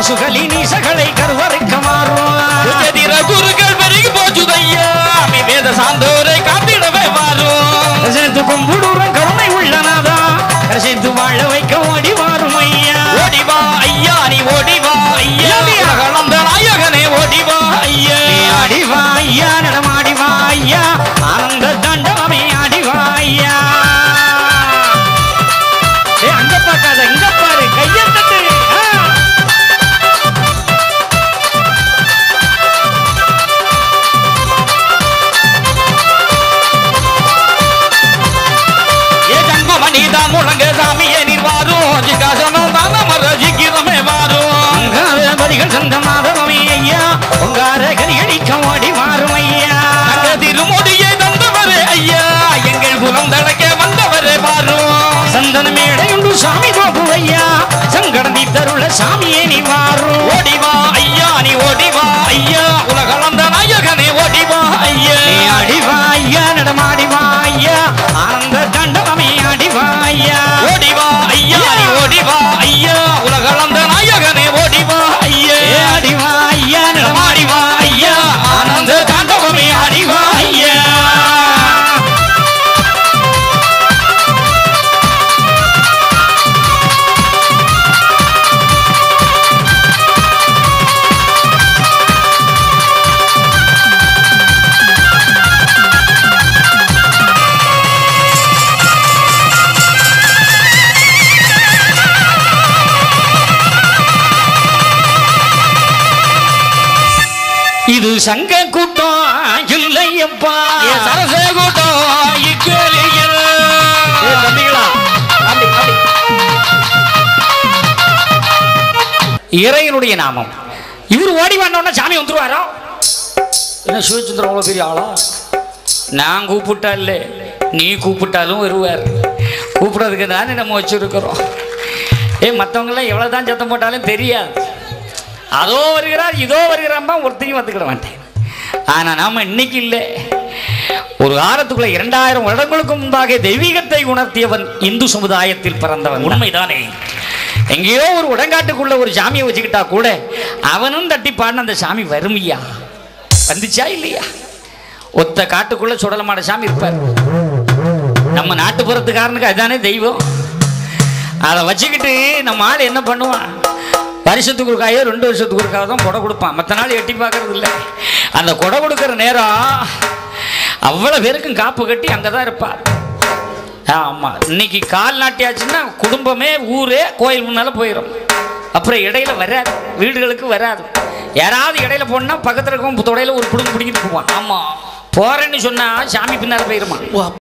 சுகலி நீசகளை கருவறைக்க மாறும் உஜதிர குருக்கள் பெருகி போச்சுதையா அமி வேத சாந்தோரை காத்திடவே மாறும் ரசித்து கும்பிடுறோம் கருணை உள்ளனாதா ரசித்து வாழ வைக்க ஓடி வாரும் ஐயா ஓடிவா ஐயா நீ ஓடிவா ஐயா ஐயா. கலந்த நாயகனே ஓடிவா ஐயா நீ ஆடி வா ஐயா நடமாடி வா ஐயா ஆனந்த தாண்டவமே ஆடி வா ஐயா ஏய், அங்க பார்க்காத இங்க பாரு கையை தட்டு ஆ. ஏ ஜன்மமணி தான் முழங்க சாமியே நீர் வாரும் ஜிகாசனம் தான் நமர ஜிக்கிரமே வாரும் அங்காரபதிகள் சந்த மாதவமே ஐயா உங்கார கரிகடிக்க ஓடி மாறும் ஐயா அங்க திருமுடியை தந்தவரே ஐயா எங்கள் குலம் தழைக்க வந்தவரே வாரும் சந்தன மேடையுண்டு சாமி கோபு ஐயா சங்கடந்தி தருள சாமியே நீ வாரும் ஓடிவா ஐயா நீ ஓடிவா ஐயா உலகளந்த நாயகனே ஓடிவா ஐயா நீ அடிவா ஐயா நடமாடி வா ஐயா ஆனந்த தாண்டவமே அடிவா ஐயா ஓடிவா ஐயா நீ ஓடிவா ஐயா உலகளந்த நாயகனே ஓடிவா ஐயா ஏ அடிவா ஐயா நடமாடி வா ஐயா ஆனந்த தாண்டவமே அடிவா ஐயா இது சங்க கூட்டம் இல்லையப்பா ஏ சரசே கூட்டம் இக்கலியல் ஏ தம்பிகளா அப்படி அப்படி இறைவனுடைய நாமம் இவர் ஓடி வந்தோடனே சாமி வந்துருவாரோ என்ன சிவச்சந்திரன் அவ்வளோ பெரிய ஆளா நான் கூப்பிட்டா இல்லை நீ கூப்பிட்டாலும் வருவார் கூப்பிடுறதுக்கு தானே நம்ம வச்சுருக்கிறோம் ஏ மற்றவங்களாம் எவ்வளோ தான் சத்தம் போட்டாலும் தெரியாது அதோ வருகிறார் இதோ வருகிறாம்பா ஒருத்தையும் வந்துக்கிட மாட்டேன் ஆனால் நாம் இன்னைக்கு இல்லை ஒரு காலத்துக்குள்ள இரண்டாயிரம் வருடங்களுக்கு முன்பாக தெய்வீகத்தை உணர்த்தியவன் இந்து சமுதாயத்தில் பிறந்தவன் உண்மைதானே எங்கேயோ ஒரு உடங்காட்டுக்குள்ள ஒரு சாமியை வச்சுக்கிட்டா கூட அவனும் தட்டி பாடின அந்த சாமி வருமையா வந்துச்சா இல்லையா ஒத்த காட்டுக்குள்ள சுடலமாட சாமி இருப்பார் நம்ம நாட்டுப்புறத்துக்காரனுக்கு அதுதானே தெய்வம் அதை வச்சுக்கிட்டு நம்ம ஆள் என்ன பண்ணுவான் வருஷத்துக்கு ஒருக்காயோ ரெண்டு வருஷத்துக்கு ஒருக்காக தான் கொடை கொடுப்பான் மற்ற நாள் எட்டி பார்க்கறது இல்லை அந்த கொடை கொடுக்குற நேரம் அவ்வளோ பேருக்கும் காப்பு கட்டி அங்கே தான் இருப்பார் ஆமாம் இன்னைக்கு கால் நாட்டியாச்சுன்னா குடும்பமே ஊரே கோயில் முன்னால் போயிடும் அப்புறம் இடையில வராது வீடுகளுக்கு வராது யாராவது இடையில போனா பக்கத்தில் இருக்கும் தொடையில ஒரு பிடுங்க பிடிங்கிட்டு போவான் ஆமாம் போறேன்னு சொன்னா சாமி பின்னால் போயிருமா